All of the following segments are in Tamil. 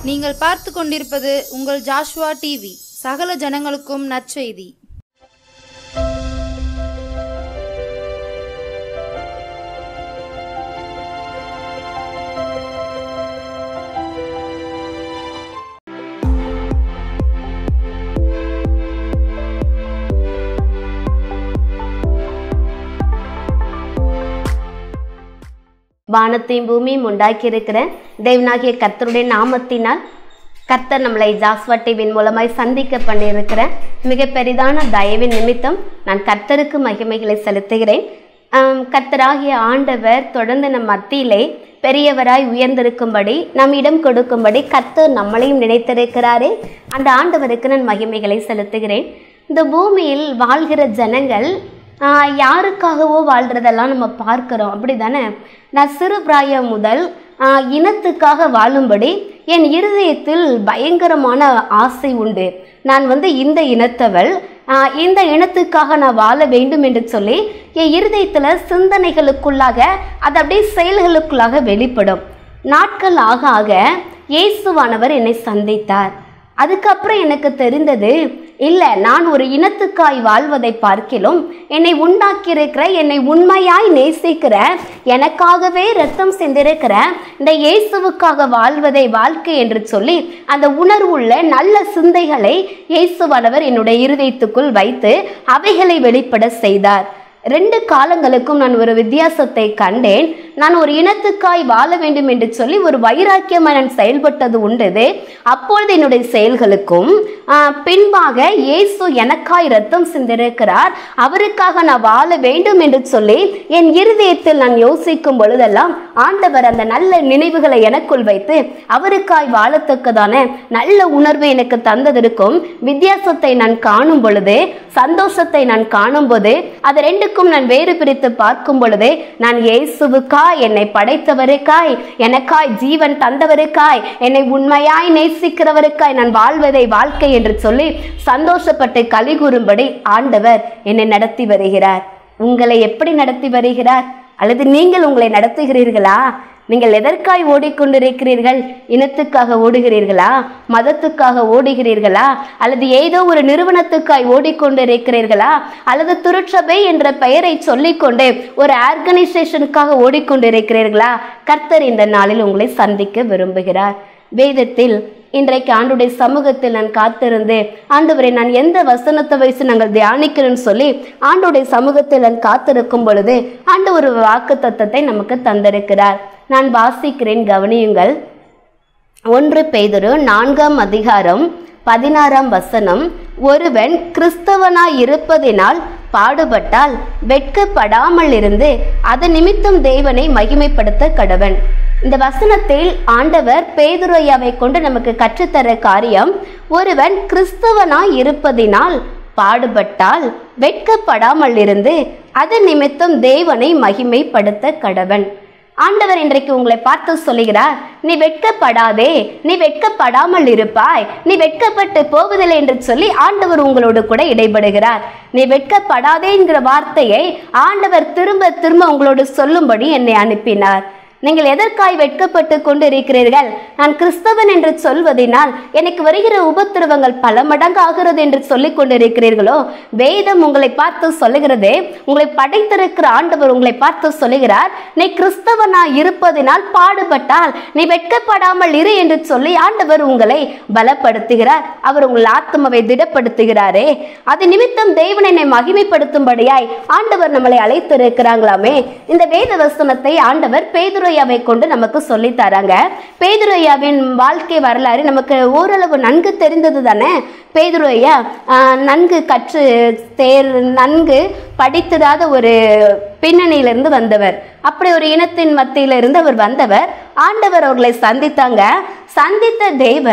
நீங்கள் பார்த்து கொண்டிருப்பது உங்கள் ஜாஷ்வா டிவி சகல ஜனங்களுக்கும் நற்செய்தி வானத்தையும் பூமியும் உண்டாக்கியிருக்கிற தேவனாகிய கர்த்தருடைய நாமத்தினால் கர்த்தர் நம்மளை ஜாஸ்வா டிவியின் மூலமாய் சந்திக்க பண்ணியிருக்கிற மிக பெரிதான தயவின் நிமித்தம் நான் கர்த்தருக்கு மகிமைகளை செலுத்துகிறேன் ஆம், கர்த்தராகிய ஆண்டவர் தொடர்ந்து நம் மத்தியிலே பெரியவராய் உயர்ந்திருக்கும்படி நம் இடம் கொடுக்கும்படி கர்த்தர் நம்மளையும் நினைத்திருக்கிறாரே அந்த ஆண்டவருக்கு நான் மகிமைகளை செலுத்துகிறேன் இந்த பூமியில் வாழ்கிற ஜனங்கள் ஆஹ் யாருக்காகவோ வாழ்கிறதெல்லாம் நம்ம பார்க்குறோம் அப்படி தானே நான் சிறு பிராயம் முதல் ஆஹ் இனத்துக்காக வாழும்படி என் இருதயத்தில் பயங்கரமான ஆசை உண்டு நான் வந்து இந்த இனத்தவள் ஆஹ் இந்த இனத்துக்காக நான் வாழ வேண்டும் என்று சொல்லி என் இருதயத்தில் சிந்தனைகளுக்குள்ளாக அது அப்படியே செயல்களுக்குள்ளாக வெளிப்படும் நாட்கள் ஆக ஆக இயேசுவானவர் என்னை சந்தித்தார் அதுக்கப்புறம் எனக்கு தெரிந்தது இல்லை நான் ஒரு இனத்துக்காய் வாழ்வதை பார்க்கிலும் என்னை உண்டாக்கியிருக்கிற என்னை உண்மையாய் நேசிக்கிற எனக்காகவே ரத்தம் சிந்திருக்கிற இந்த இயேசுவுக்காக வாழ்வதை வாழ்க்கை என்று சொல்லி அந்த உணர்வுள்ள நல்ல சிந்தைகளை இயேசுவானவர் என்னுடைய இருதயத்துக்குள் வைத்து அவைகளை வெளிப்பட செய்தார் ரெண்டு காலங்களுக்கும் நான் ஒரு வித்தியாசத்தை கண்டேன் நான் ஒரு இனத்துக்காய் வாழ வேண்டும் என்று சொல்லி ஒரு வைராக்கியமாக நான் செயல்பட்டது உண்டது அப்பொழுது என்னுடைய செயல்களுக்கும் ஆ, பின்பாக இயேசு எனக்காய் ரத்தம் சிந்திருக்கிறார் அவருக்காக நான் வாழ வேண்டும் என்று சொல்லி என் இருதயத்தில் நான் யோசிக்கும் பொழுதெல்லாம் ஆண்டவர் அந்த நல்ல நினைவுகளை எனக்குள் வைத்து அவருக்காய் வாழத்தக்கதான நல்ல உணர்வை எனக்கு தந்ததற்கும் வித்தியாசத்தை நான் காணும் பொழுது சந்தோஷத்தை நான் காணும்போது அது ரெண்டுக்கும் நான் வேறு பிரித்து பார்க்கும் பொழுது நான் இயேசுவுக்காய் என்னை படைத்தவருக்காய் எனக்காய் ஜீவன் தந்தவருக்காய் என்னை உண்மையாய் நேசிக்கிறவருக்காய் நான் வாழ்வதை வாழ்க்கை என்று சொல்லி சந்தோஷப்பட்டு களி கூறும்படி ஆண்டவர் என்னை நடத்தி வருகிறார் உங்களை எப்படி நடத்தி வருகிறார் அல்லது நீங்கள் உங்களை நடத்துகிறீர்களா நீங்கள் எதற்காய் ஓடிக்கொண்டிருக்கிறீர்கள் இனத்துக்காக ஓடுகிறீர்களா மதத்துக்காக ஓடுகிறீர்களா அல்லது ஏதோ ஒரு நிறுவனத்துக்காய் ஓடிக்கொண்டிருக்கிறீர்களா அல்லது திருச்சபை என்ற பெயரை சொல்லிக்கொண்டு ஒரு ஆர்கனைசேஷனுக்காக ஓடிக்கொண்டிருக்கிறீர்களா கர்த்தர் இந்த நாளில் உங்களை சந்திக்க விரும்புகிறார் வேதத்தில் இன்றைக்கு ஆண்டுடைய சமூகத்தில் நான் காத்திருந்து ஆண்டவரை நான் எந்த வசனத்தை வயசு நாங்கள் தியானிக்கிறேன்னு சொல்லி ஆண்டுடைய சமூகத்தில் நான் காத்திருக்கும் பொழுது ஆண்டு ஒரு வாக்கு தத்தத்தை நமக்கு தந்திருக்கிறார் நான் வாசிக்கிறேன் கவனியுங்கள் ஒன்று பேதுரு நான்காம் அதிகாரம் பதினாறாம் வசனம் ஒருவன் கிறிஸ்தவனாய் இருப்பதினால் பாடுபட்டால் வெட்கப்படாமல் இருந்து அதன் நிமித்தம் தேவனை மகிமைப்படுத்த கடவன் இந்த வசனத்தில் ஆண்டவர் பேதுரையாவை கொண்டு நமக்கு கற்றுத்தர காரியம் ஒருவன் கிறிஸ்தவனாய் இருப்பதினால் பாடுபட்டால் வெட்கப்படாமல் இருந்து அதன் நிமித்தம் தேவனை மகிமைப்படுத்த கடவன் ஆண்டவர் இன்றைக்கு உங்களை பார்த்து சொல்லுகிறார் நீ வெட்கப்படாதே நீ வெட்கப்படாமல் இருப்பாய் நீ வெட்கப்பட்டு போவதில்லை என்று சொல்லி ஆண்டவர் உங்களோடு கூட இடைபடுகிறார் நீ வெட்கப்படாதேங்கிற வார்த்தையை ஆண்டவர் திரும்ப திரும்ப உங்களோடு சொல்லும்படி என்னை அனுப்பினார் நீங்கள் எதற்காய் வெட்கப்பட்டு கொண்டிருக்கிறீர்கள் நான் கிறிஸ்தவன் என்று சொல்வதினால் எனக்கு வருகிற உபத்திரவங்கள் பல மடங்கு ஆகிறது என்று சொல்லிக் கொண்டிருக்கிறீர்களோ வேதம் உங்களை பார்த்து சொல்லுகிறது உங்களை படைத்திருக்கிற ஆண்டவர் உங்களை பார்த்து சொல்லுகிறார் நீ கிறிஸ்தவனா இருப்பதினால் பாடுபட்டால் நீ வெட்கப்படாமல் இரு என்று சொல்லி ஆண்டவர் உங்களை பலப்படுத்துகிறார் அவர் உங்கள் ஆத்மாவை திடப்படுத்துகிறாரே அது நிமித்தம் தேவன் என்னை மகிமைப்படுத்தும்படியாய் ஆண்டவர் நம்மளை அழைத்திருக்கிறாங்களாமே இந்த வேத வசனத்தை ஆண்டவர் பேதுரையாவை கொண்டு நமக்கு சொல்லி தராங்க பேதுரையாவின் வாழ்க்கை வரலாறு நமக்கு ஓரளவு நன்கு தெரிந்தது தானே பேதுரையா ஆஹ், நன்கு கற்று தேர் நன்கு படித்திராத ஒரு பின்னணியிலிருந்து வந்தவர் அப்படி ஒரு இனத்தின் மத்தியிலிருந்து அவர் வந்தவர் ஆண்டவர் அவர்களை சந்தித்தாங்க சந்தித்த தேவன்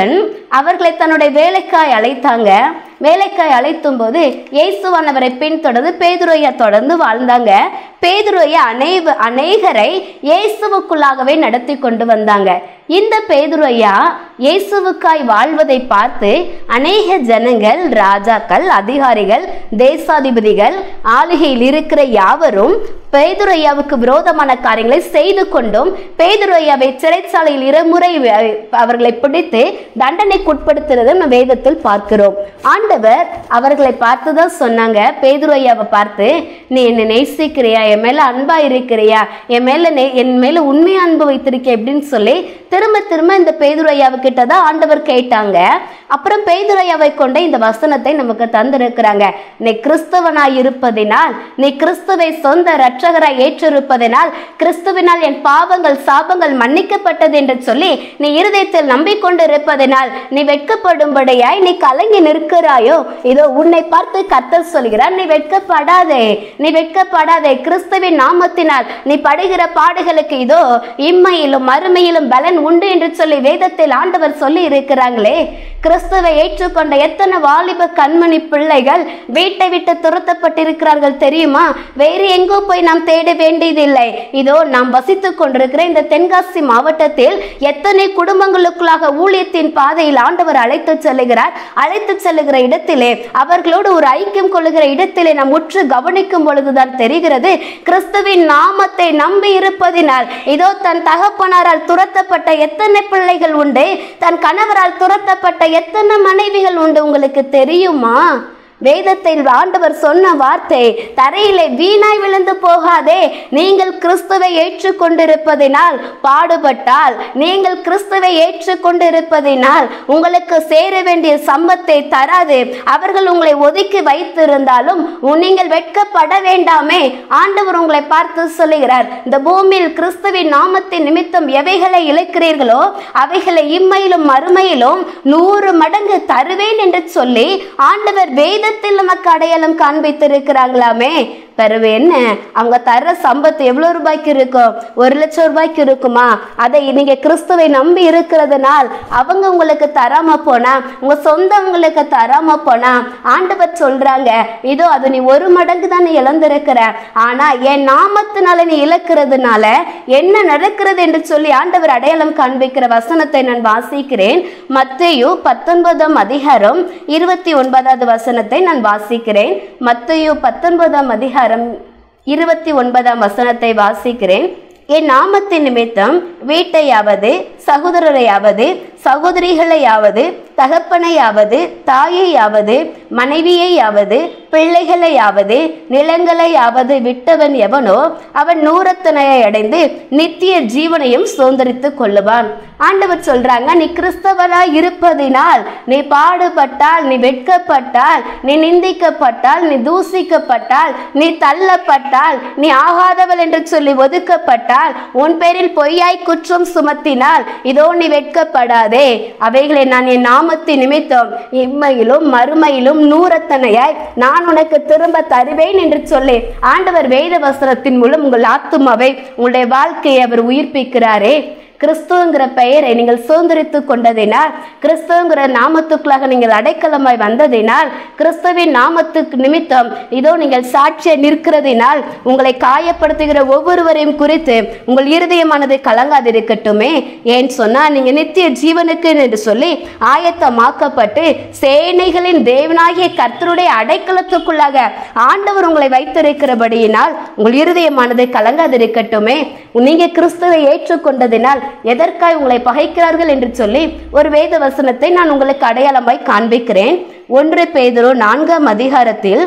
அவர்களை தன்னுடைய வேலைக்காய் அழைத்தாங்க வேலைக்காய் அழைத்தும் போது இயேசுவானவரை பின்தொடர்ந்து பேதுரையா தொடர்ந்து வாழ்ந்தாங்க பேதுரையா அநேக அநேகரை இயேசுவுக்குள்ளாகவே நடத்தி கொண்டு வந்தாங்க இந்த பேதுரையா இயேசுவுக்காய் வாழ்வதை பார்த்து அநேக ஜனங்கள் ராஜாக்கள் அதிகாரிகள் தேசாதிபதிகள் ஆளுகையில் இருக்கிற யாவரும் பேதுரையாவுக்கு விரோதமான காரியங்களை செய்து கொண்டும் பேதுரையாவை சிறைச்சாலையில் இருமுறை அஹ், அவர்களை பிடித்து தண்டனைக்குட்படுத்துறதை நம்ம வேதத்தில் பார்க்கிறோம் ஆண்டவர் அவர்களை பார்த்து தான் சொன்னாங்க பேதுரையாவை பார்த்து நீ என்னை நேசிக்கிறியா என் மேல அன்பா இருக்கிறியா என் மேல நே- என் மேல உண்மையா அன்பு வைத்திருக்க அப்படின்னு சொல்லி திரும்ப திரும்ப இந்த பேதுரையாவு கிட்ட தான் ஆண்டவர் கேட்டாங்க அப்புறம் பேதுரையாவை கொண்ட இந்த வசனத்தை நமக்கு தந்திருக்கிறாங்க நீ கிறிஸ்தவனாய் இருப்பதினால் நீ கிறிஸ்துவை சொந்த இரட்சகராய் ஏற்றிருப்பதினால் கிறிஸ்துவினால் என் பாவங்கள் சாபங்கள் மன்னிக்கப்பட்டது என்று சொல்லி நீ இருதயத்தில் நம்பிக்கொண்டு இருப்பதினால் நீ வெட்கப்படும்படியாய் நீ கலங்கி நிற்கிறாயோ இதோ உன்னை பார்த்து கர்த்தர் சொல்கிறார் நீ வெட்கப்படாதே நீ வெட்கப்படாதே கிறிஸ்துவின் நாமத்தினால் நீ படுகிற பாடுகளுக்கு இதோ இம்மையிலும் மறுமையிலும் பலன் உண்டு என்று சொல்லி வேதத்தில் ஆண்டவர் சொல்லி இருக்கிறாங்களே கிறிஸ்துவை ஏற்றுக்கொண்ட எத்தனை வாலிப கண்மணி பிள்ளைகள் வீட்டை விட்டு துரத்தப்பட்டிருக்கிறார்கள் தெரியுமா வேறு எங்கோ போய் நாம் தேட வேண்டியதில்லை இதோ நாம் வசித்துக் கொண்டிருக்கிற இந்த தென்காசி மாவட்டத்தில் எத்தனை குடும்பங்களுக்குள்ளாக ஊழியத்தின் பாதையில் ஆண்டவர் அழைத்து செல்லுகிறார் அழைத்து செல்லுகிற இடத்திலே அவர்களோடு ஒரு ஐக்கியம் கொள்ளுகிற இடத்திலே நாம் உற்று கவனிக்கும் பொழுதுதான் தெரிகிறது கிறிஸ்துவின் நாமத்தை நம்பி இருப்பதினால் இதோ தன் தகப்பனாரால் துரத்தப்பட்ட எத்தனை பிள்ளைகள் உண்டு தன் கணவரால் துரத்தப்பட்ட எத்தனை மனைவிகள் உண்டு உங்களுக்கு தெரியுமா வேதத்தில் ஆண்டவர் சொன்ன வார்த்தை தரையிலே வீணாய் விழுந்து போகாதே நீங்கள் கிறிஸ்துவை ஏற்றுக்கொண்டிருப்பதினால் பாடுபட்டால் நீங்கள் கிறிஸ்துவை ஏற்றுக்கொண்டிருப்பதினால் உங்களுக்கு சேர வேண்டிய சம்பத்தை தராது அவர்கள் உங்களை ஒதுக்கி வைத்திருந்தாலும் உ- நீங்கள் வெட்கப்பட வேண்டாமே ஆண்டவர் உங்களை பார்த்து சொல்லுகிறார் இந்த பூமியில் கிறிஸ்துவின் நாமத்தின் நிமித்தம் எவைகளை இழக்கிறீர்களோ அவைகளை இம்மையிலும் மறுமையிலும் நூறு மடங்கு தருவேன் என்று சொல்லி ஆண்டவர் வேதத்தில் நமக்கு அடையாளம் காண்பித்திருக்கிறாங்களாமே பிறகு என்ன அவங்க தர்ற சம்பத்து எவ்வளவு ரூபாய்க்கு இருக்கும் ஒரு லட்சம் ரூபாய்க்கு இருக்குமா அதை நீங்க கிறிஸ்துவை நம்பி இருக்கிறதுனால் அவங்க உங்களுக்கு தராம போனா உங்க சொந்தவங்களுக்கு தராம போனா ஆண்டவர் சொல்றாங்க இதோ அது நீ ஒரு மடங்கு தான் நீ இழந்திருக்கிற ஆனா என் நாமத்தினால நீ இழக்கிறதுனால என்ன நடக்கிறது என்று சொல்லி ஆண்டவர் அடையாளம் காண்பிக்கிற வசனத்தை நான் வாசிக்கிறேன் மத்தேயு பத்தொன்பதாம் அதிகாரம் இருபத்தி ஒன்பதாவது வசனத்தை நான் வாசிக்கிறேன் மத்தேயு பத்தொன்பதாம் அதிகாரம் இருபத்தி ஒன்பதாம் வசனத்தை வாசிக்கிறேன் என் நாமத்தின் நிமித்தம் வீட்டையாவது சகோதரரையாவது சகோதரிகளையாவது தகப்பனையாவது தாயையாவது மனைவியையாவது பிள்ளைகளையாவது நிலங்களையாவது விட்டவன் எவனோ அவன் நூறத்தனையை அடைந்து நித்திய ஜீவனையும் சுதந்திரித்துக் கொள்ளுவான் ஆண்டவர் சொல்றாங்க நீ கிறிஸ்தவரா இருப்பதினால் நீ பாடுபட்டால் நீ வெட்கப்பட்டால் நீ நிந்திக்கப்பட்டால் நீ தூசிக்கப்பட்டால் நீ தள்ளப்பட்டால் நீ ஆகாதவள் என்று சொல்லி ஒதுக்கப்பட்டால் உன் பேரில் பொய்யாய் குற்றம் சுமத்தினால் இதோ நீ வெட்கப்படாதே அவைகளை நான் என் நாமத்தின் நிமித்தம் இம்மையிலும் மறுமையிலும் நூறத்தனையாய் நான் உனக்கு திரும்ப தருவேன் என்று சொல்லி ஆண்டவர் வேத வஸ்திரத்தின் மூலம் உங்கள் ஆத்துமாவை உங்களுடைய வாழ்க்கையை அவர் உயிர்ப்பிக்கிறாரே கிறிஸ்துவங்கிற பெயரை நீங்கள் சுதந்திரித்துக் கொண்டதினால் கிறிஸ்துவங்கிற நாமத்துக்குள்ளாக நீங்கள் அடைக்கலமாய் வந்ததினால் கிறிஸ்துவின் நாமத்துக்கு நிமித்தம் இதோ நீங்கள் சாட்சியை நிற்கிறதினால் உங்களை காயப்படுத்துகிற ஒவ்வொருவரையும் குறித்து உங்கள் இருதயமானது கலங்காதிருக்கட்டுமே ஏன் சொன்னா நீங்க நித்திய ஜீவனுக்கு என்று சொல்லி ஆயத்தமாக்கப்பட்டு சேனைகளின் தேவனாகிய கர்த்தருடைய அடைக்கலத்துக்குள்ளாக ஆண்டவர் உங்களை வைத்திருக்கிறபடியினால் உங்கள் இருதயமானது கலங்காதிருக்கட்டுமே நீங்க கிறிஸ்துவை ஏற்றுக்கொண்டதினால் எதற்காய் உங்களை பகைக்கிறார்கள் என்று சொல்லி ஒரு வேத வசனத்தை நான் உங்களுக்கு அடையாளமாய் காண்பிக்கிறேன் ஒன்று பேதுரு நான்காம் அதிகாரத்தில்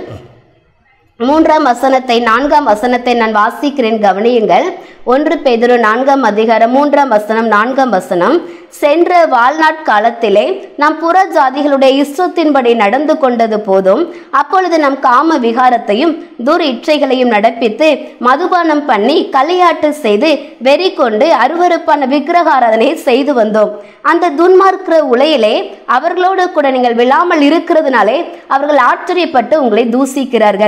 மூன்றாம் வசனத்தை நான்காம் வசனத்தை நான் வாசிக்கிறேன் கவனியுங்கள் ஒன்று பேதுரு நான்காம் அதிகாரம் மூன்றாம் வசனம் நான்காம் வசனம் சென்ற வாழ்நாட் காலத்திலே நாம் புற ஜாதிகளுடைய இஷ்டத்தின்படி நடந்து கொண்டது போதும் அப்பொழுது நம் காம விகாரத்தையும் துர் இச்சைகளையும் நடப்பித்து மதுபானம் பண்ணி களியாட்டு செய்து வெறி கொண்டு அருவருப்பான விக்கிரக ஆராதனையை செய்து வந்தோம் அந்த துன்மார்க்கிற உலையிலே அவர்களோடு கூட நீங்கள் விழாமல் இருக்கிறதுனாலே அவர்கள் ஆச்சரியப்பட்டு உங்களை தூசிக்கிறார்கள் இந்த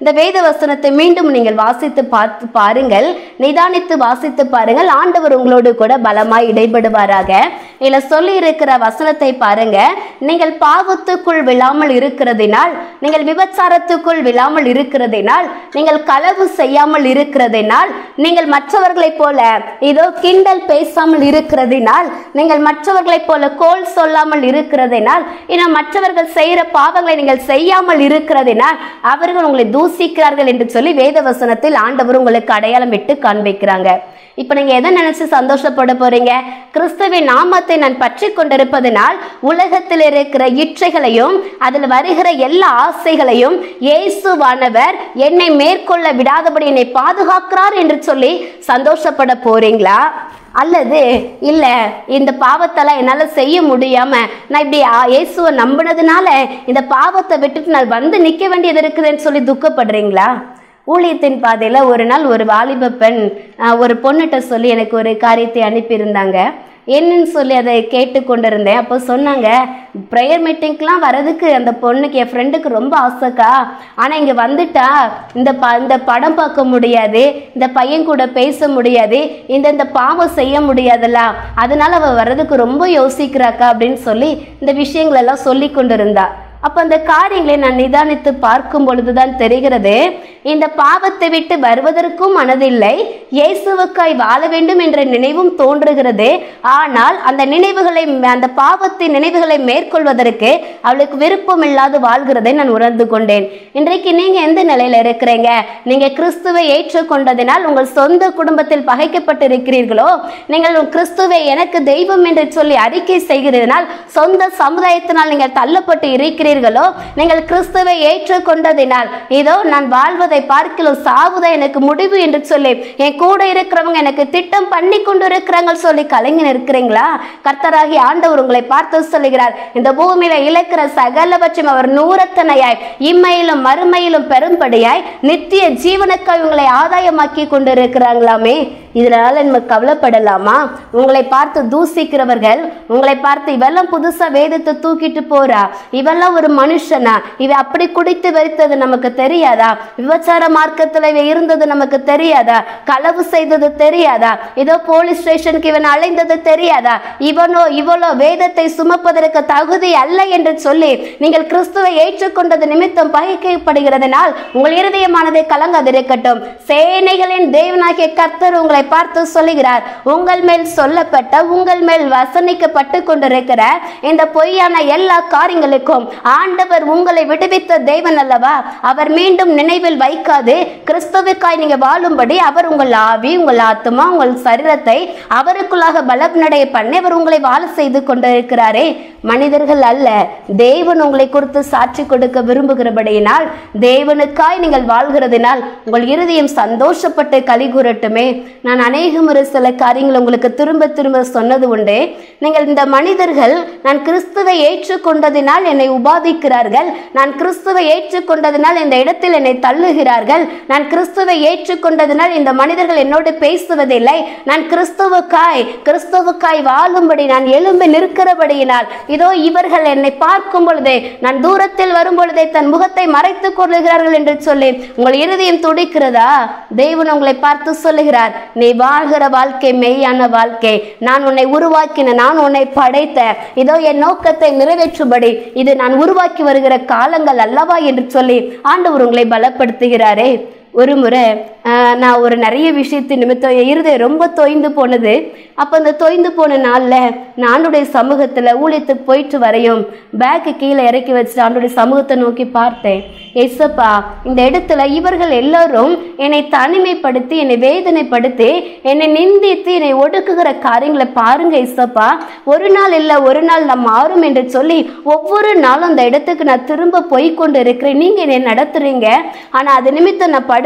இந்த வேத வசனத்தை மீண்டும் நீங்கள் வாசித்து பார்த்து பாருங்கள் நிதானித்து வாசித்து பாருங்கள் ஆண்டவர் உங்களோடு கூட பலமாய் இடைபடுவாராக இதுல சொல்லி இருக்கிற வசனத்தை பாருங்க நீங்கள் பாவத்துக்குள் விழாமல் இருக்கிறதினால் நீங்கள் விபச்சாரத்துக்குள் விழாமல் இருக்கிறதினால் நீங்கள் களவு செய்யாமல் இருக்கிறதினால் நீங்கள் மற்றவர்களைப் போல இதோ கிண்டல் பேசாமல் இருக்கிறதினால் நீங்கள் மற்றவர்களைப் போல கோல் சொல்லாமல் இருக்கிறதினால் இன்னும் மற்றவர்கள் செய்கிற பாவங்களை நீங்கள் செய்யாமல் இருக்கிறதினால் அவர்கள் உங்களை தூசிக்கிறார்கள் என்று சொல்லி வேத வசனத்தில் ஆண்டவர் உங்களுக்கு அடையாளம் விட்டு காண்பிக்கிறாங்க இப்போ நீங்க எதை நினைச்சு சந்தோஷப்பட போறீங்க கிறிஸ்துவின் நாமத்தை நான் பற்றி கொண்டிருப்பதனால் உலகத்தில் இருக்கிற இச்சைகளையும் அதில் வருகிற எல்லா ஆசைகளையும் இயேசுவானவர் என்னை மேற்கொள்ள விடாதபடி என்னை பாதுகாக்கிறார் என்று சொல்லி சந்தோஷப்பட போறீங்களா அல்லது இல்ல இந்த பாவத்தெல்லாம் என்னால செய்ய முடியாம நான் இப்படி ஆ- இயேசுவை நம்பினதுனால இந்த பாவத்தை விட்டுட்டு நான் வந்து நிக்க வேண்டியது இருக்குதுன்னு சொல்லி துக்கப்படுறீங்களா ஊழியத்தின் பாதையில ஒரு நாள் ஒரு வாலிப பெண் ஆஹ், ஒரு பொண்ணுகிட்ட சொல்லி எனக்கு ஒரு காரியத்தை அனுப்பியிருந்தாங்க என்னன்னு சொல்லி அதை கேட்டு கொண்டிருந்தேன் அப்போ சொன்னாங்க ப்ரேயர் மீட்டிங்க்கெலாம் வரதுக்கு அந்த பொண்ணுக்கு என் ஃப்ரெண்டுக்கு ரொம்ப ஆசைக்கா ஆனால் இங்கே வந்துட்டா இந்த ப இந்த படம் பார்க்க முடியாது இந்த பையன் கூட பேச முடியாது இந்த இந்த பாவம் செய்ய முடியாதுல்ல அதனால அவள் வர்றதுக்கு ரொம்ப யோசிக்கிறாக்கா அப்படின்னு சொல்லி இந்த விஷயங்களெல்லாம் சொல்லி கொண்டிருந்தா அப்போ அந்த காரியங்களை நான் நிதானித்து பார்க்கும் பொழுதுதான் தெரிகிறது இந்த பாவத்தை விட்டு வருவதற்கும் மனதில்லை இயேசுவுக்காய் வாழ வேண்டும் என்ற நினைவும் தோன்றுகிறது ஆனால் அந்த நினைவுகளை அந்த பாவத்தின் நினைவுகளை மேற்கொள்வதற்கு அவளுக்கு விருப்பம் இல்லாது வாழ்கிறதை நான் உணர்ந்து கொண்டேன் இன்றைக்கு நீங்க எந்த நிலையில இருக்கிறீங்க நீங்க கிறிஸ்துவை ஏற்றுக்கொண்டதினால் உங்கள் சொந்த குடும்பத்தில் பகைக்கப்பட்டு இருக்கிறீர்களோ நீங்கள் கிறிஸ்துவை எனக்கு தெய்வம் என்று சொல்லி அறிக்கை செய்கிறதினால் சொந்த சமுதாயத்தினால் நீங்கள் தள்ளப்பட்டு இருக்கிறீர்களோ நீங்கள் கிறிஸ்துவை ஏற்றுக்கொண்டதினால் இதோ நான் வாழ்வதை பார்க்கலாம் சாவுதை எனக்கு முடிவு என்று சொல்லி என் கூட இருக்கிறவங்க எனக்கு திட்டம் பண்ணி கொண்டு இருக்கிறாங்க சொல்லி கலைஞர் இருக்கிறீங்களா கர்த்தராகி ஆண்டவர் உங்களை பார்த்து சொல்லுகிறார் இந்த பூமியில இழக்கிற சகலவற்றையும் அவர் நூறத்தனையாய் இம்மையிலும் மறுமையிலும் பெரும்படியாய் நித்திய ஜீவனுக்காய் உங்களை ஆதாயமாக்கி கொண்டு இருக்கிறாங்களாமே இதனால நம்ம கவலைப்படலாமா உங்களை பார்த்து தூசிக்கிறவர்கள் உங்களை பார்த்து இவெல்லாம் புதுசா வேதத்தை தூக்கிட்டு போறா இவெல்லாம் ஒரு மனுஷனா இவ அப்படி குடித்து வெறித்தது நமக்கு தெரியாதா விபச்சார மார்க்கத்துல இவ இருந்தது நமக்கு தெரியாதா களவு செய்தது தெரியாதா ஏதோ போலீஸ் ஸ்டேஷனுக்கு இவன் அலைந்தது தெரியாதா இவனோ இவளோ வேதத்தை சுமப்பதற்கு தகுதி அல்ல என்று சொல்லி நீங்கள் கிறிஸ்துவை ஏற்றுக்கொண்டது நிமித்தம் பகைக்கப்படுகிறதுனால் உங்கள் இருதயமானதை கலங்காதிருக்கட்டும் சேனைகளின் தேவனாகிய கர்த்தர் உங்களை பார்த்து சொல்லுகிறார் உங்கள் மேல் சொல்லப்பட்ட உங்கள் மேல் வசனிக்கப்பட்டு கொண்டிருக்கிற இந்த பொய்யான எல்லா காரியங்களுக்கும் ஆண்டவர் உங்களை விடுவித்த தேவன் அல்லவா அவர் மீண்டும் நினைவில் வைக்காது கிறிஸ்துவுக்காய் நீங்க வாழும்படி அவர் உங்கள் ஆவி உங்கள் ஆத்மா உங்கள் சரீரத்தை அவருக்குள்ளாக பலனடைய பண்ணி அவர் உங்களை வாழ செய்து கொண்டிருக்கிறாரே மனிதர்கள் அல்ல தேவன் உங்களை குறித்து சாட்சி கொடுக்க விரும்புகிறபடியினால் தேவனுக்காய் நீங்கள் வாழ்கிறதினால் உங்கள் இருதயம் சந்தோஷப்பட்டு களி கூறட்டுமே நான் அநேக முறை சில காரியங்கள் உங்களுக்கு திரும்ப திரும்ப சொன்னது உண்டு நீங்கள் இந்த மனிதர்கள் நான் கிறிஸ்துவை ஏற்றுக்கொண்டதினால் என்னை உபாதிக்கிறார்கள் நான் கிறிஸ்துவை ஏற்றுக்கொண்டதினால் இந்த இடத்தில் என்னை தள்ளுகிறார்கள் நான் கிறிஸ்துவை ஏற்றுக்கொண்டதினால் இந்த மனிதர்கள் என்னோடு பேசுவதில்லை நான் கிறிஸ்துவுக்காய் கிறிஸ்துவுக்காய் வாழும்படி நான் எழும்பி நிற்கிறபடியினால் இதோ இவர்கள் என்னை பார்க்கும் பொழுதே நான் தூரத்தில் வரும் பொழுதே தன் முகத்தை மறைத்துக் கொள்ளுகிறார்கள் என்று சொல்லி உங்கள் இருதயம் துடிக்கிறதா தேவன் உங்களை பார்த்து சொல்லுகிறார் நீ வாழ்கிற வாழ்க்கை மெய்யான வாழ்க்கை நான் உன்னை உருவாக்கின நான் உன்னை படைத்த இதோ என் நோக்கத்தை நிறைவேற்றும்படி இது நான் உருவாக்கி வருகிற காலங்கள் அல்லவா என்று சொல்லி ஆண்டவர் உங்களை பலப்படுத்துகிறாரே ஒரு முறை ஆஹ், நான் ஒரு நிறைய விஷயத்து நிமித்தம் என் இருதயம் ரொம்ப தொய்ந்து போனது அப்போ அந்த தொய்ந்து போன நாளில் நான் ஆண்டுடைய சமூகத்தில் ஊழியத்துக்கு போயிட்டு வரையும் பேக்கு கீழே இறக்கி வச்சுட்டு ஆண்டுடைய சமூகத்தை நோக்கி பார்த்தேன் எஸ்ஸப்பா இந்த இடத்துல இவர்கள் எல்லாரும் என்னை தனிமைப்படுத்தி என்னை வேதனைப்படுத்தி என்னை நிந்தித்து என்னை ஒடுக்குகிற காரியங்களை பாருங்க இசப்பா ஒரு நாள் இல்லை ஒரு நாள் நான் மாறும் என்று சொல்லி ஒவ்வொரு நாளும் அந்த இடத்துக்கு நான் திரும்ப போய் கொண்டு இருக்கிறேன் நீங்க என்னை நடத்துறீங்க ஆனா அது நிமித்தம் நான் படுகிற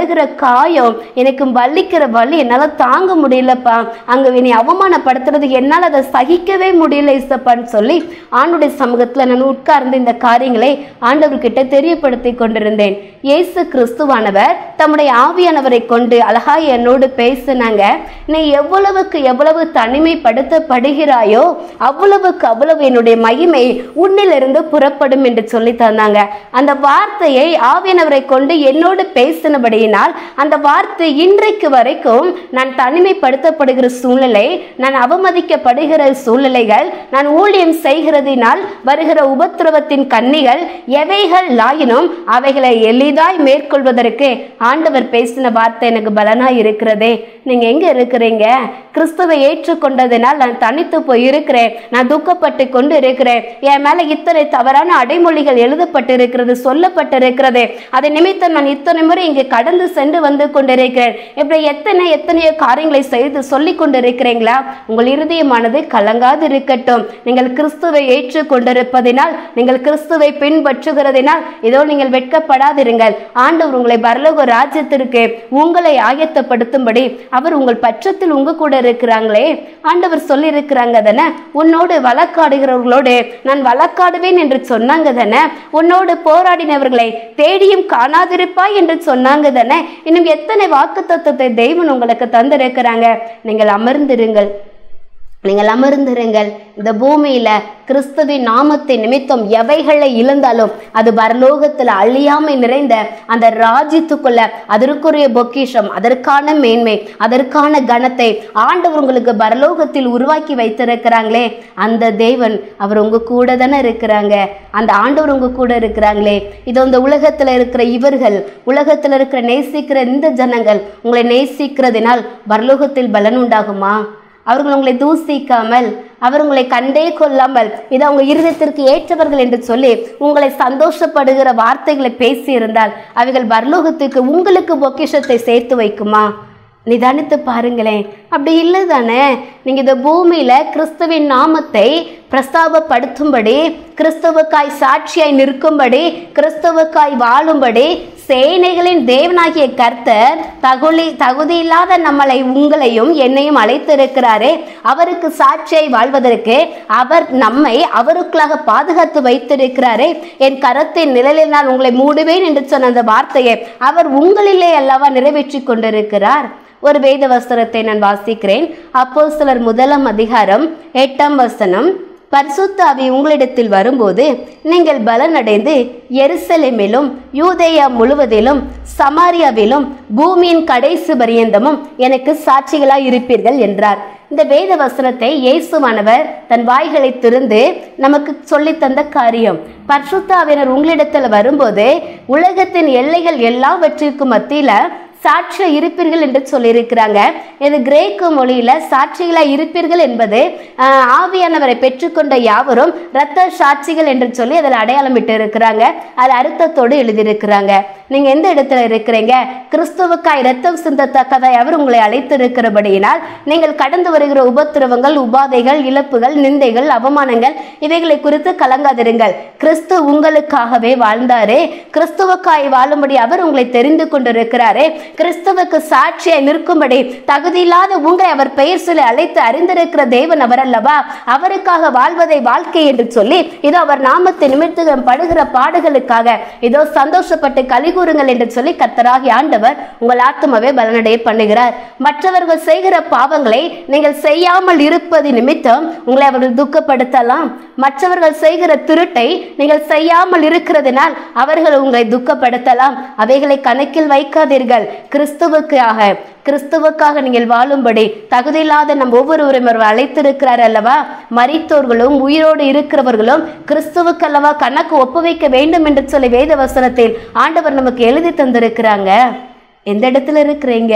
படுகிற காயம் எனக்கு வலிக்கிற வலி என்னால் தாங்க முடியலப்பா அங்கே நீ அவமானப்படுத்துறது என்னால் அதை சகிக்கவே முடியல இசப்பான்னு சொல்லி ஆண்டுடைய சமூகத்தில் நான் உட்கார்ந்து இந்த காரியங்களை ஆண்டவர்கிட்ட தெரியப்படுத்தி கொண்டிருந்தேன் இயேசு கிறிஸ்துவானவர் தம்முடைய ஆவியானவரை கொண்டு அழகா என்னோடு பேசினாங்க நீ எவ்வளவுக்கு எவ்வளவு தனிமைப்படுத்தப்படுகிறாயோ அவ்வளவுக்கு அவ்வளவு என்னுடைய மகிமை உன்னிலிருந்து புறப்படும் என்று சொல்லி தந்தாங்க அந்த வார்த்தையை ஆவியானவரை கொண்டு என்னோடு பேசினபடியினால் அந்த வார்த்தை இன்றைக்கு வரைக்கும் நான் தனிமைப்படுத்தப்படுகிற சூழ்நிலை நான் அவமதிக்கப்படுகிற சூழ்நிலைகள் நான் ஊழியம் செய்கிறதினால் வருகிற உபத்திரவத்தின் கன்னிகள் எவைகள் லாயினும் அவைகளை எளிதாய் மேற்கொள்வதற்கு ஆண்டவர் பேசின வார்த்தை எனக்கு பலனாய் இருக்கிறதே நீங்க எங்க இருக்கிறீங்க கிறிஸ்துவை ஏற்றுக்கொண்டதினால் நான் தனித்து போய் இருக்கிறேன் நான் துக்கப்பட்டு கொண்டு இருக்கிறேன் என் மேல இத்தனை தவறான அடைமொழிகள் எழுதப்பட்டு இருக்கிறது சொல்லப்பட்டு இருக்கிறது அதை நிமித்தம் நான் இத்தனை முறை இங்கே கடந்து சென்று வந்து கொண்டிருக்கிறேன் இப்படி எத்தனை எத்தனையோ காரியங்களை செய்து சொல்லி கொண்டிருக்கிறீங்களா உங்கள் இருதயமானது கலங்காது இருக்கட்டும் நீங்கள் கிறிஸ்துவை ஏற்றுக்கொண்டிருப்பதினால் நீங்கள் கிறிஸ்துவை பின்பற்றுகிறதினால் இதோ நீங்கள் வெட்கப்படாதிருங்கள் ஆண்டவர் உங்களை பரலோக ராஜ்யத்திற்கு உங்களை ஆயத்தப்படுத்தும்படி அவர் உங்கள் பட்சத்தில் உங்க கூட இருக்கிறாங்களே ஆண்டவர் சொல்லி இருக்கிறாங்க தானே உன்னோடு வழக்காடுகிறவர்களோடு நான் வழக்காடுவேன் என்று சொன்னாங்க தானே உன்னோடு போராடினவர்களை தேடியும் காணாதிருப்பாய் என்று சொன்னாங்க தானே இன்னும் எத்தனை வாக்கு தத்துவத்தை தெய்வன் உங்களுக்கு தந்திருக்கிறாங்க நீங்கள் அமர்ந்திருங்கள் நீங்கள் அமர்ந்திருங்கள் இந்த பூமியில கிறிஸ்துவின் நாமத்தை நிமித்தம் எவைகளை இழந்தாலும் அது பரலோகத்தில் அழியாமை நிறைந்த அந்த ராஜ்யத்துக்குள்ள அதற்குரிய பொக்கிஷம் அதற்கான மேன்மை அதற்கான கனத்தை ஆண்டவர் உங்களுக்கு பரலோகத்தில் உருவாக்கி வைத்திருக்கிறாங்களே அந்த தேவன் அவர் உங்க கூட தானே இருக்கிறாங்க அந்த ஆண்டவர் உங்க கூட இருக்கிறாங்களே இது இந்த உலகத்துல இருக்கிற இவர்கள் உலகத்துல இருக்கிற நேசிக்கிற இந்த ஜனங்கள் உங்களை நேசிக்கிறதினால் பரலோகத்தில் பலன் உண்டாகுமா அவர்கள் உங்களை தூசிக்காமல் அவர் உங்களை கண்டே கொள்ளாமல் இது அவங்க இருதயத்திற்கு ஏற்றவர்கள் என்று சொல்லி உங்களை சந்தோஷப்படுகிற வார்த்தைகளை பேசியிருந்தால் அவைகள் பரலோகத்துக்கு உங்களுக்கு பொக்கிஷத்தை சேர்த்து வைக்குமா நிதானித்து பாருங்களேன் அப்படி இல்லை தானே நீங்கள் இந்த பூமியில் கிறிஸ்துவின் நாமத்தை பிரஸ்தாபப்படுத்தும்படி கிறிஸ்துவுக்காய் சாட்சியாய் நிற்கும்படி கிறிஸ்துவுக்காய் வாழும்படி சேனைகளின் தேவனாகிய கர்த்தர் தகுதி தகுதியில்லாத நம்மளை உங்களையும் என்னையும் அழைத்திருக்கிறாரே அவருக்கு சாட்சியாய் வாழ்வதற்கு அவர் நம்மை அவருக்குள்ளாக பாதுகாத்து வைத்திருக்கிறாரே என் கரத்தின் நிழலில் நான் உங்களை மூடுவேன் என்று சொன்ன அந்த வார்த்தையை அவர் உங்களிலே அல்லவா நிறைவேற்றி கொண்டிருக்கிறார் ஒரு வேத வஸ்திரத்தை நான் வாசிக்கிறேன் அப்போ சிலர் முதலாம் அதிகாரம் எட்டாம் வசனம் பரிசுத்த ஆவி உங்களிடத்தில் வரும்போது நீங்கள் பலனடைந்து எருசலேமிலும் யூதேயா முழுவதிலும் சமாரியாவிலும் பூமியின் கடைசி பரியந்தமும் எனக்கு சாட்சிகளாய் இருப்பீர்கள் என்றார் இந்த வேத வசனத்தை இயேசுவானவர் தன் வாய்களை திறந்து நமக்கு சொல்லித் தந்த காரியம் பரிசுத்தாவினர் உங்களிடத்தில் வரும்போது உலகத்தின் எல்லைகள் எல்லாவற்றிற்கும் மத்தியில சாட்சியா இருப்பீர்கள் என்று சொல்லியிருக்கிறாங்க இது கிரேக்க மொழியில சாட்சிகளா இருப்பீர்கள் என்பது ஆஹ், ஆவியானவரை பெற்றுக்கொண்ட யாவரும் இரத்த சாட்சிகள் என்று சொல்லி அதில் அடையாளம் இட்டு இருக்கிறாங்க அது அர்த்தத்தோடு எழுதியிருக்கிறாங்க நீங்க எந்த இடத்துல இருக்கிறீங்க கிறிஸ்துவுக்காய் இரத்தம் சிந்தத்தக்கதாய் அவர் உங்களை அழைத்திருக்கிறபடியினால் நீங்கள் கடந்து வருகிற உபத்திரவங்கள் உபாதைகள் இழப்புகள் நிந்தைகள் அவமானங்கள் இவைகளை குறித்து கலங்காதிருங்கள் கிறிஸ்து உங்களுக்காகவே வாழ்ந்தாரே கிறிஸ்துவுக்காய் வாழும்படி அவர் உங்களை தெரிந்து கொண்டிருக்கிறாரே கிறிஸ்துவுக்கு சாட்சியாய் நிற்கும்படி தகுதியில்லாத உங்களை அவர் பெயர் சொல்லி அழைத்து அறிந்திருக்கிற தேவன் அவர் அல்லவா அவருக்காக வாழ்வதை வாழ்க்கை என்று சொல்லி இதோ அவர் நாமத்தை நிமித்தம் படுகிற பாடுகளுக்காக இதோ சந்தோஷப்பட்டு கலிகூறுங்கள் என்று சொல்லி கர்த்தராகி ஆண்டவர் உங்கள் ஆத்மாவை பலனடைய பண்ணுகிறார் மற்றவர்கள் செய்கிற பாவங்களை நீங்கள் செய்யாமல் இருப்பது நிமித்தம் உங்களை அவர்கள் துக்கப்படுத்தலாம் மற்றவர்கள் செய்கிற திருட்டை நீங்கள் செய்யாமல் இருக்கிறதினால் அவர்கள் உங்களை துக்கப்படுத்தலாம் அவைகளை கணக்கில் வைக்காதீர்கள் கிறிஸ்துவுக்காக கிறிஸ்துவுக்காக நீங்கள் வாழும்படி தகுதியில்லாத நம் ஒவ்வொருவரும் அவர் அழைத்திருக்கிறார் அல்லவா மரித்தோர்களும் உயிரோடு இருக்கிறவர்களும் கிறிஸ்துவுக்கு அல்லவா கணக்கு ஒப்புவிக்க வேண்டும் என்று சொல்லி வேத வசனத்தில் ஆண்டவர் நமக்கு எழுதி தந்திருக்கிறாங்க எந்த இடத்துல இருக்கிறீங்க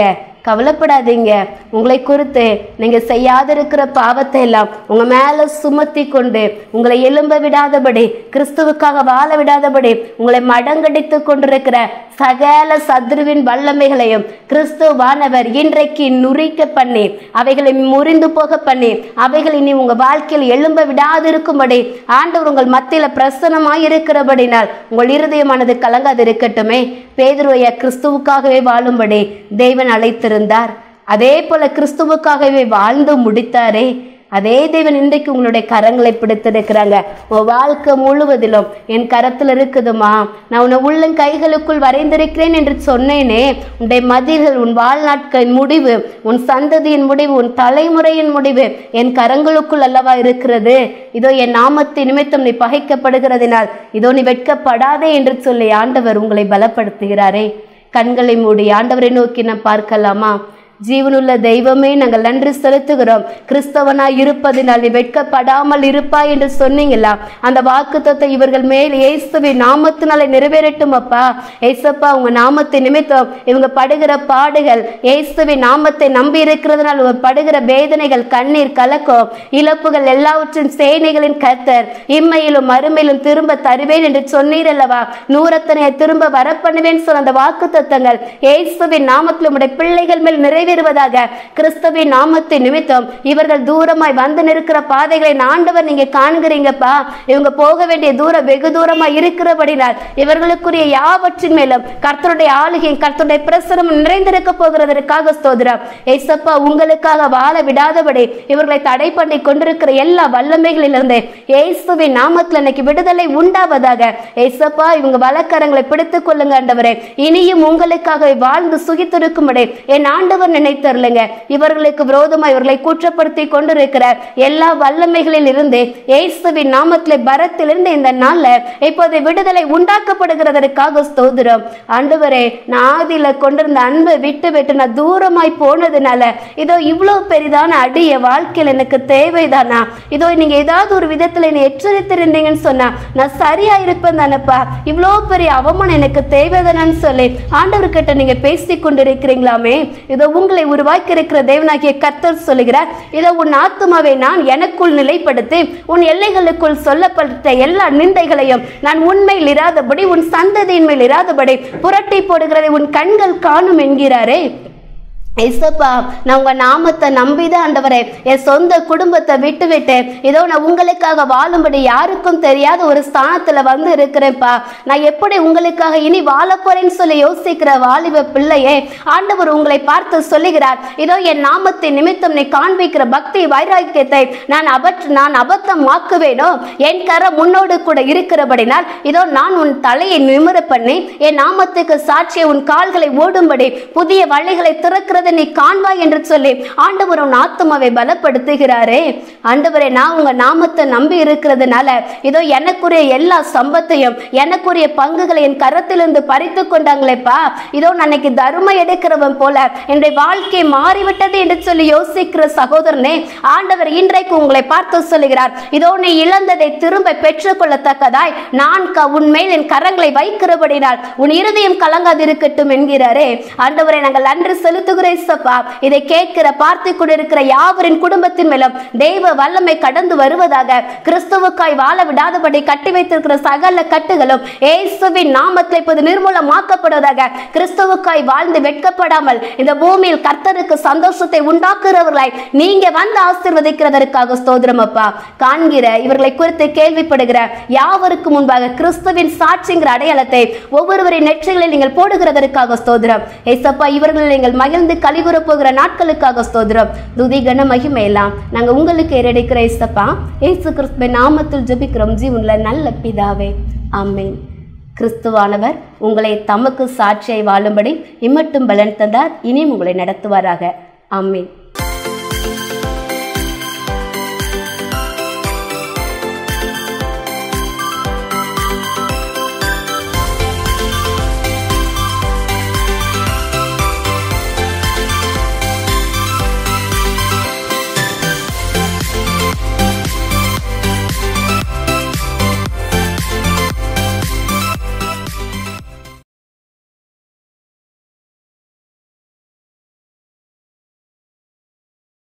கவலைப்படாதீங்க உங்களை குறித்து நீங்க செய்யாதிருக்கிற பாவத்தை எல்லாம் உங்க மேல சுமத்தி கொண்டு உங்களை எழும்ப விடாதபடி கிறிஸ்துவுக்காக வாழ விடாதபடி உங்களை மடங்கடித்து கொண்டிருக்கிற சகல சத்ருவின் வல்லமைகளையும் கிறிஸ்துவானவர் இன்றைக்கு நுரிக்க பண்ணி அவைகளை முறிந்து போக பண்ணி அவைகள் இனி உங்க வாழ்க்கையில் எழும்ப விடாதிருக்கும்படி ஆண்டவர் உங்கள் மத்தியில பிரசனமாய் இருக்கிறபடினால் உங்கள் இருதயமானது கலங்காது இருக்கட்டுமே பேதுருவைய கிறிஸ்துவுக்காகவே வாழும்படி தேவன் அழைத்திருந்தார் அதே போல கிறிஸ்துவுக்காகவே வாழ்ந்து முடித்தாரே அதே தேவன் இன்றைக்கு உங்களுடைய கரங்களை பிடித்திருக்கிறாங்க உன் வாழ்க்கை முழுவதிலும் என் கரத்தில் இருக்குதுமா நான் உன்னை உள்ளன் கைகளுக்குள் வரைந்திருக்கிறேன் என்று சொன்னேனே உன்னுடைய மதில்கள் உன் வாழ்நாட்களின் முடிவு உன் சந்ததியின் முடிவு உன் தலைமுறையின் முடிவு என் கரங்களுக்குள் அல்லவா இருக்கிறது இதோ என் நாமத்தின் நிமித்தம் நீ பகைக்கப்படுகிறதினால் இதோ நீ வெட்கப்படாதே என்று சொல்லி ஆண்டவர் உங்களை பலப்படுத்துகிறாரே கண்களை மூடி ஆண்டவரை நோக்கி நாம் பார்க்கலாமா ஜீவனுள்ள தெய்வமே நாங்கள் நன்றி செலுத்துகிறோம் கிறிஸ்தவனாய் இருப்பதினால் நீ வெட்கப்படாமல் இருப்பாய் என்று சொன்னீங்களா அந்த வாக்குத்தத்தை இவர்கள் மேல் இயேசுவின் நாமத்தினாலே நிறைவேறட்டும் அப்பா ஏசப்பா உங்க நாமத்தை நிமித்தம் இவங்க படுகிற பாடுகள் இயேசுவின் நாமத்தை நம்பி இருக்கிறதுனால் இவங்க படுகிற வேதனைகள் கண்ணீர் கலக்கம் இழப்புகள் எல்லாவற்றின் சேனைகளின் கர்த்தர் இம்மையிலும் மறுமையிலும் திரும்ப தருவேன் என்று சொன்னீர் அல்லவா நூறத்தனையை திரும்ப வரப்பண்ணுவேன் சொன்ன அந்த வாக்கு தத்தங்கள் இயேசுவின் நாமத்தில் உடைய பிள்ளைகள் மேல் நிறைவேறுவதாக கிறிஸ்துவின் நாமத்தின் நிமித்தம் இவர்கள் தூரமாய் வந்து நிற்கிற பாதைகளை ஆண்டவர் நீங்க காண்கிறீங்கப்பா இவங்க போக வேண்டிய தூரம் வெகு தூரமாய் இருக்கிறபடினால் இவர்களுக்குரிய யாவற்றின் மேலும் கர்த்தருடைய ஆளுகையும் கர்த்தருடைய பிரசனம் நிறைந்திருக்க போகிறதற்காக ஸ்தோத்திரம் ஏசப்பா உங்களுக்காக வாழ விடாதபடி இவர்களை தடை பண்ணி கொண்டிருக்கிற எல்லா வல்லமைகளிலிருந்து இயேசுவின் நாமத்தில் இன்னைக்கு விடுதலை உண்டாவதாக ஏசப்பா இவங்க வழக்கரங்களை பிடித்துக் கொள்ளுங்க ஆண்டவரே இனியும் உங்களுக்காக வாழ்ந்து சுகித்திருக்கும்படி என் ஆண்டவர் நினைத்தருளுங்க இவர்களுக்கு விரோதமாக இவர்களை குற்றப்படுத்தி கொண்டிருக்கிற எல்லா வல்லமைகளில் இருந்து இயேசுவின் நாமத்திலே பரத்திலிருந்து இந்த நாள்ல இப்போது விடுதலை உண்டாக்கப்படுகிறதற்காக ஸ்தோத்திரம் ஆண்டவரே நான் ஆதியில கொண்டிருந்த அன்பை விட்டு விட்டு நான் தூரமாய் போனதுனால இதோ இவ்வளவு பெரிதான அடி என் வாழ்க்கையில் எனக்கு தேவைதானா இதோ நீங்க ஏதாவது ஒரு விதத்துல என்னை எச்சரித்திருந்தீங்கன்னு சொன்னா நான் சரியா இருப்பேன் தானப்பா இவ்வளோ பெரிய அவமானம் எனக்கு தேவைதானு சொல்லி ஆண்டவர்கிட்ட நீங்க பேசி கொண்டிருக்கிறீங்களாமே இதோ உங்களை உருவாக்கி இருக்கிற தேவனாகிய கர்த்தர் சொல்லுகிறார் இதோ உன் ஆத்துமாவை நான் எனக்குள் நிலைப்படுத்தி உன் எல்லைகளுக்குள் சொல்லப்பட்ட எல்லா நிந்தைகளையும் நான் உண்மையில் இராதபடி உன் சந்ததியின் மேல் இராதபடி புரட்டி போடுகிறதை உன் கண்கள் காணும் என்கிறாரே ஏசப்பா நான் உங்க நாமத்தை நம்பிதான் ஆண்டவரே என் சொந்த குடும்பத்தை விட்டு விட்டு இதோ நான் உங்களுக்காக வாழும்படி யாருக்கும் தெரியாத ஒரு ஸ்தானத்துல வந்து இருக்கிறேன்ப்பா நான் எப்படி உங்களுக்காக இனி வாழ போறேன்னு சொல்லி யோசிக்கிற வாலிப பிள்ளையே ஆண்டவர் உங்களை பார்த்து சொல்லுகிறார் இதோ என் நாமத்தின் நிமித்தம் நீ காண்பிக்கிற பக்தி வைராக்கியத்தை நான் அபற்ற நான் அபத்தமாக்குவேனோ என் கரம் முன்னோடு கூட இருக்கிறபடினால் இதோ நான் உன் தலையை நிமிர பண்ணி என் நாமத்துக்கு சாட்சியை உன் கால்களை ஓடும்படி புதிய வழிகளை திறக்கிறது நீ காண்பாய் என்று சொல்லி ஆண்டவர் உன் ஆத்மாவை பலப்படுத்துகிறாரே ஆண்டவரே நான் உங்க நாமத்தை நம்பி இருக்கிறதுனால இதோ எனக்குரிய எல்லா சம்பத்தையும் எனக்குரிய பங்குகளை என் கரத்திலிருந்து பறித்து கொண்டாங்களேப்பா இதோ நான் அன்னைக்கு தர்மம் எடுக்கிறவன் போல என்னுடைய வாழ்க்கை மாறிவிட்டது என்று சொல்லி யோசிக்கிற சகோதரனே ஆண்டவர் இன்றைக்கு உங்களை பார்த்து சொல்லுகிறார் இதோ நீ இழந்ததை திரும்ப பெற்றுக்கொள்ளத்தக்கதாய் நான் க- உன் மேல் என் கரங்களை வைக்கிறபடினால் உன் இருதயம் கலங்காதிருக்கட்டும் என்கிறாரே ஆண்டவரை நாங்கள் நன்றி செலுத்துகிறேன் சப்பா இதை கேட்கிற பார்த்து கொண்டிருக்கிற யாவரின் குடும்பத்தின் மேலும் தெய்வ வல்லமை கடந்து வருவதாக கிறிஸ்துவுக்காய் வாழ விடாதபடி கட்டி வைத்திருக்கிற சகல கட்டுகளும் இயேசுவின் நாமத்தில் இப்போது நிர்மூலமாக்கப்படுவதாக கிறிஸ்துவுக்காய் வாழ்ந்து வெட்கப்படாமல் இந்த பூமியில் கர்த்தருக்கு சந்தோஷத்தை உண்டாக்குறவர்களாய் நீங்க வந்து ஆசீர்வதிக்கிறதற்காக ஸ்தோத்திரம் அப்பா காண்கிற இவர்களை குறித்து கேள்விப்படுகிற யாவருக்கு முன்பாக கிறிஸ்துவின் சாட்சிங்கிற அடையாளத்தை ஒவ்வொருவரின் நெற்றிகளில் நீங்கள் போடுகிறதற்காக ஸ்தோத்திரம் ஏசப்பா இவர்களை நீங்கள் மகிழ்ந்து கலிகுற போகிற நாட்களுக்காக ஸ்தோத்திரம் துதி கன மகிமையெல்லாம் நாங்க உங்களுக்கு ஏறடிக்கிற ஏசப்பா ஏசு கிறிஸ்துவின் நாமத்தில் ஜெபிக்கிறோம் ஜீவன்ல நல்ல பிதாவே ஆமென் கிறிஸ்துவானவர் உங்களை தமக்கு சாட்சியை வாழும்படி இம்மட்டும் பலன் தந்தார் இனியும் உங்களை நடத்துவாராக ஆமென்